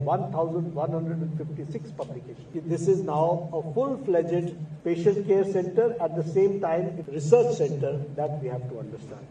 1,156 publications. This is now a full-fledged patient care center at the same time research center that we have to understand.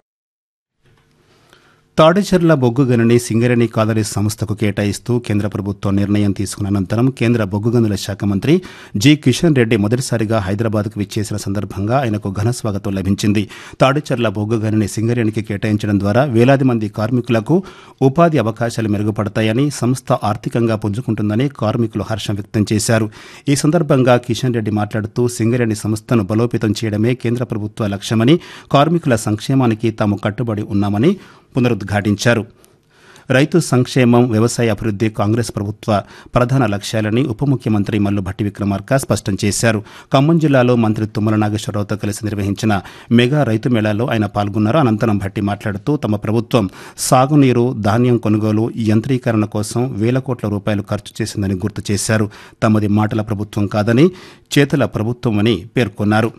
Tadicherla బొగ్గు గనిని Singareni calorie సంస్థకు కేటాయిస్తూ కేంద్ర ప్రభుత్వం నిర్ణయం తీసుకున్న అనంతరం కేంద్ర బొగ్గు గనుల శాఖ మంత్రి జి కిషన్ రెడ్డి మొదటిసారిగా హైదరాబాద్కు విచ్చేసిన సందర్భంగా ఆయనకు ఘన స్వాగతం లభించింది తాడిచెర్ల బొగ్గు గనిని సింగరేణికి కేటాయించడం ద్వారా వేలాది మంది కార్మికులకు ఉపాధి అవకాశాలు మెరుగుపడతాయని సంస్థ ఆర్థికంగా పుంజుకుంటుందని కార్మికులు హర్షం వ్యక్తం చేశారు ఈ సందర్భంగా కిషన్ రెడ్డి మాట్లాడుతూ సింగరేణి సంస్థను బలోపేతం చేయడమే కేంద్ర ప్రభుత్వ లక్ష్యమని కార్మికుల సంక్షేమానికి తాము కట్టుబడి ఉన్నామని పునరుద్ఘాటించారు రైతు సంక్షేమం వ్యవసాయ అభివృద్ధి కాంగ్రెస్ ప్రభుత్వ ప్రధాన లక్ష్యాలని ఉప ముఖ్యమంత్రి మల్లుభట్టి విక్రమార్క స్పష్టం చేశారు ఖమ్మం జిల్లాలో మంత్రి తుమ్మల నాగేశ్వరరావుతో కలిసి నిర్వహించిన మెగా రైతు మేళాలో ఆయన పాల్గొన్నారు అనంతరం భట్టి మాట్లాడుతూ తమ ప్రభుత్వం సాగునీరు ధాన్యం కొనుగోలు యంత్రీకరణ కోసం వేల కోట్ల రూపాయలు ఖర్చు చేసిందని గుర్తు చేశారు తమది మాటల ప్రభుత్వం కాదని చేతుల ప్రభుత్వమని పేర్కొన్నారు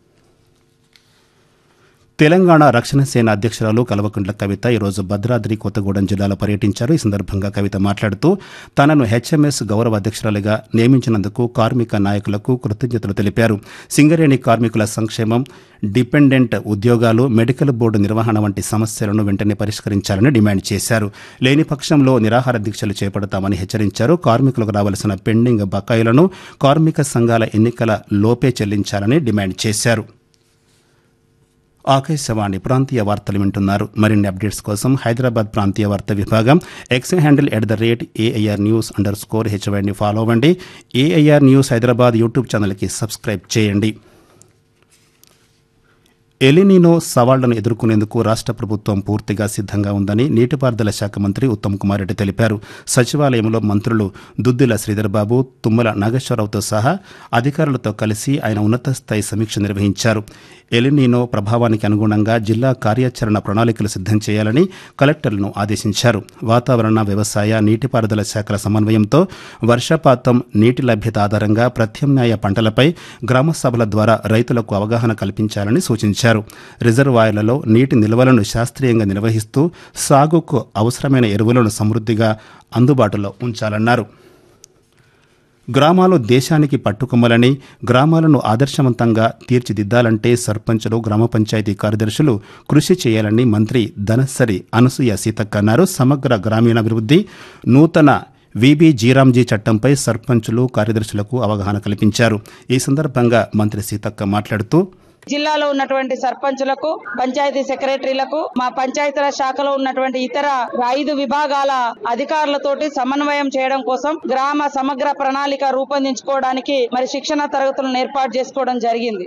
తెలంగాణ రక్షణ సేన అధ్యక్షురాలు కల్వకుంట్ల కవిత ఈరోజు భద్రాద్రి కొత్తగూడెం జిల్లాలో పర్యటించారు ఈ సందర్భంగా కవిత మాట్లాడుతూ తనను హెచ్ఎంఎస్ గౌరవ అధ్యక్షురాలిగా నియమించినందుకు కార్మిక నాయకులకు కృతజ్ఞతలు తెలిపారు సింగరేణి కార్మికుల సంక్షేమం డిపెండెంట్ ఉద్యోగాలు మెడికల్ బోర్డు నిర్వహణ వంటి సమస్యలను వెంటనే పరిష్కరించాలని డిమాండ్ చేశారు లేని పక్షంలో నిరాహార దీక్షలు చేపడతామని హెచ్చరించారు కార్మికులకు రావాల్సిన పెండింగ్ బకాయిలను కార్మిక సంఘాల ఎన్నికల లోపే చెల్లించాలని డిమాండ్ చేశారు ఆకాశవాణి ప్రాంతీయ వార్తలు వింటున్నారు మరిన్ని అప్డేట్స్ కోసం హైదరాబాద్ ప్రాంతీయ వార్తా విభాగం X handle at the rate AIR news under score హెచ్వైని ఫాలో అవ్వండి ఏఐఆర్ న్యూస్ హైదరాబాద్ యూట్యూబ్ ఛానల్కి సబ్స్క్రైబ్ చేయండి ఎలినినో సవాళ్లను ఎదుర్కొనేందుకు రాష్ట్ర ప్రభుత్వం పూర్తిగా సిద్ధంగా ఉందని నీటిపారుదల శాఖ మంత్రి ఉత్తమ్ కుమార్ రెడ్డి తెలిపారు సచివాలయంలో మంత్రులు దుద్దిల శ్రీధర్బాబు తుమ్మల నాగేశ్వరరావుతో సహా అధికారులతో కలిసి ఆయన ఉన్నత స్థాయి సమీక్ష నిర్వహించారు ఎలినినో ప్రభావానికి అనుగుణంగా జిల్లా కార్యాచరణ ప్రణాళికలు సిద్ధం చేయాలని కలెక్టర్లను ఆదేశించారు వాతావరణ వ్యవసాయ నీటిపారుదల శాఖల సమన్వయంతో వర్షపాతం నీటి లభ్యత ఆధారంగా ప్రత్యామ్నాయ పంటలపై గ్రామ సభల ద్వారా రైతులకు అవగాహన కల్పించాలని సూచించారు రిజర్వాయర్లలో నీటి నిల్వలను శాస్త్రీయంగా నిర్వహిస్తూ సాగుకు అవసరమైన ఎరువులను సమృద్ధిగా అందుబాటులో ఉంచాలన్నారు గ్రామాలు దేశానికి పట్టుకొమ్మలని గ్రామాలను ఆదర్శవంతంగా తీర్చిదిద్దాలంటే సర్పంచులు గ్రామ పంచాయతీ కార్యదర్శులు కృషి చేయాలని మంత్రి ధనసరి అనసూయ సీతక్క అన్నారు సమగ్ర గ్రామీణాభివృద్ధి నూతన విబి జీరాంజీ చట్టంపై సర్పంచులు కార్యదర్శులకు అవగాహన కల్పించారు ఈ సందర్భంగా మంత్రి సీతక్క మాట్లాడుతూ జిల్లాలో ఉన్నటువంటి సర్పంచులకు పంచాయతీ సెక్రటరీలకు మా పంచాయతీరాజ్ శాఖలో ఉన్నటువంటి ఇతర ఐదు విభాగాల అధికారులతోటి సమన్వయం చేయడం కోసం గ్రామ సమగ్ర ప్రణాళిక రూపొందించుకోవడానికి మరి శిక్షణ తరగతులను ఏర్పాటు చేసుకోవడం జరిగింది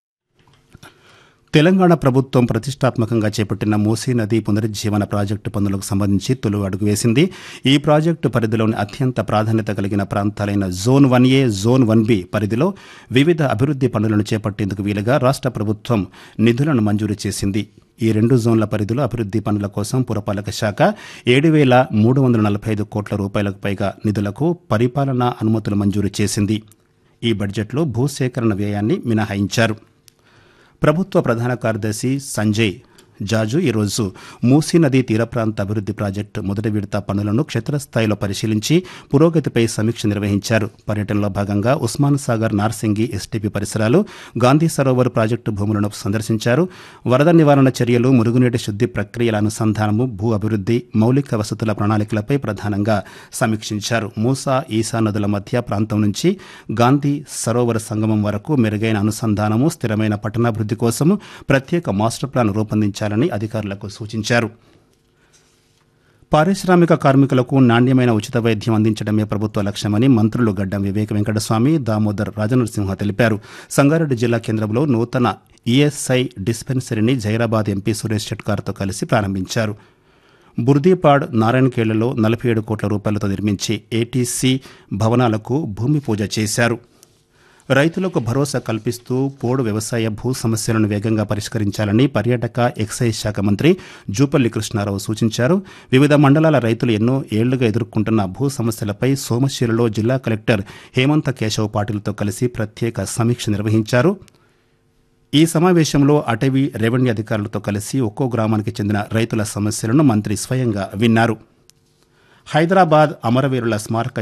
తెలంగాణ ప్రభుత్వం ప్రతిష్టాత్మకంగా చేపట్టిన మూసీ నది పునరుజ్జీవన ప్రాజెక్టు పనులకు సంబంధించి తొలి అడుగు వేసింది ఈ ప్రాజెక్టు పరిధిలోని అత్యంత ప్రాధాన్యత కలిగిన ప్రాంతాలైన zone one A zone one B పరిధిలో వివిధ అభివృద్ది పనులను చేపట్టేందుకు వీలుగా రాష్ట్ర ప్రభుత్వం నిధులను మంజూరు చేసింది ఈ రెండు జోన్ల పరిధిలో అభివృద్ది పనుల కోసం పురపాలక శాఖ ఏడు వేల మూడు వందల నలభై ఐదు కోట్ల రూపాయలకు పైగా నిధులకు పరిపాలనా అనుమతులు మంజూరు చేసింది ఈ బడ్జెట్లో భూసేకరణ వ్యయాన్ని మినహాయించారు ప్రభుత్వ ప్రధాన కార్యదర్శి సంజయ్ జాజు ఈరోజు మూసీ నది తీర ప్రాంత అభివృద్ది ప్రాజెక్టు మొదటి విడత పనులను క్షేత్రస్థాయిలో పరిశీలించి పురోగతిపై సమీక్ష నిర్వహించారు పర్యటనలో భాగంగా ఉస్మాన్ సాగర్ నార్సింగి ఎస్టీపీ పరిసరాలు గాంధీ సరోవర్ ప్రాజెక్టు భూములను సందర్శించారు వరద నివారణ చర్యలు మురుగునీటి శుద్ది ప్రక్రియల అనుసంధానము భూ అభివృద్ది మౌలిక వసతుల ప్రణాళికలపై ప్రధానంగా సమీక్షించారు మూసా ఈసా నదుల మధ్య ప్రాంతం నుంచి గాంధీ సరోవర సంగమం వరకు మెరుగైన అనుసంధానము స్థిరమైన పట్టణాభివృద్ది కోసం ప్రత్యేక మాస్టర్ ప్లాన్ రూపొందించారు చేయాలని అధికారులకు సూచించారు పారిశ్రామిక కార్మికులకు నాణ్యమైన ఉచిత వైద్యం అందించడమే ప్రభుత్వ లక్ష్యమని మంత్రులు గడ్డం వివేక వెంకటస్వామి దామోదర్ రాజనరసింహ తెలిపారు సంగారెడ్డి జిల్లా కేంద్రంలో నూతన ఈఎస్ఐ డిస్పెన్సరీని జైరాబాద్ ఎంపీ సురేష్ షెట్కార్తో కలిసి ప్రారంభించారు బుర్దీపాడ్ నారాయణఖేళ్లలో నలభై ఏడు కోట్ల రూపాయలతో నిర్మించి ఏటీసీ భవనాలకు భూమి పూజ చేశారు రైతులకు భరోసా కల్పిస్తూ పోడు వ్యవసాయ భూ సమస్యలను వేగంగా పరిష్కరించాలని పర్యాటక ఎక్సైజ్ శాఖ మంత్రి జూపల్లి కృష్ణారావు సూచించారు వివిధ మండలాల రైతులు ఎన్నో ఏళ్లుగా ఎదుర్కొంటున్న భూ సమస్యలపై సోమశిలలో జిల్లా కలెక్టర్ హేమంత కేశవ్ పాటిల్తో కలిసి ప్రత్యేక సమీక్ష నిర్వహించారు ఈ సమావేశంలో అటవీ రెవెన్యూ అధికారులతో కలిసి ఒక్కో గ్రామానికి చెందిన రైతుల సమస్యలను మంత్రి స్వయంగా విన్నారు హైదరాబాద్ అమరవీరుల స్మారక